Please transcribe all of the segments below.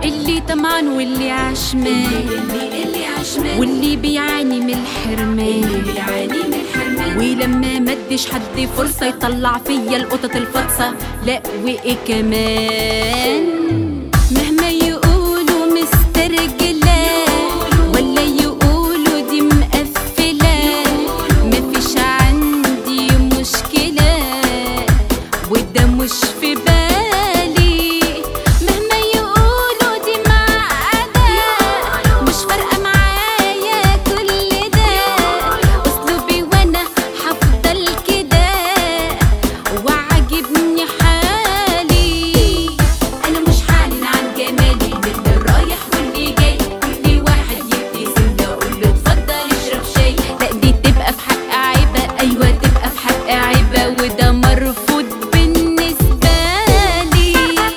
اللي طمعان واللي عشمان اللي اللي عشمان واللي بيعاني من الحرمان بيعاني من الحرمان ولما مدش حد فرصة يطلع فيا القطط الفطسة لا وإيه كمان مهما يقولوا مسترجلة ولا يقولوا دي مقفلة مفيش عندي مشكلة وده مش في بالي مهما يقولوا دي معقدة مش فارقة معايا كل ده أسلوبي وأنا هفضل كده وعاجبني حالي انا مش هعلن عن جمالي من الرايح واللي جاي كل واحد يبتسم له اقول له اتفضل اشرب شاي لا دي تبقى في حق عيبة أيوة تبقى في حق عيبة وده مرفوض بالنسبة لي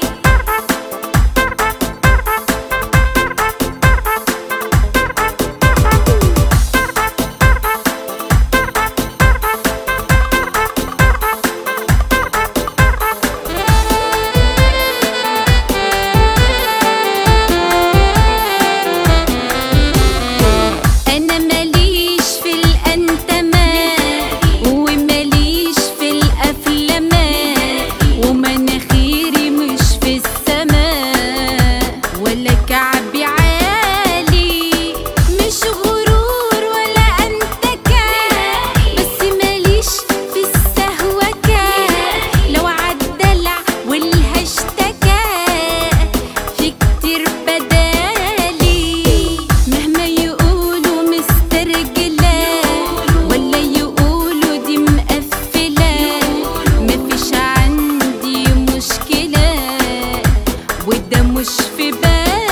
أنا ماليش في الأنتماء وماليش في الأفلامات ومناخيري مش في السماء ولا كعبي عالي مش غرور ولا أنتكة بس ماليش في السهوكة لو عالدلع والهاشتكى في كتير بدالي مهما يقولوا مسترجلة ولا يقولوا دي مقفلة مفيش عندي مشكلة وده مش في بالي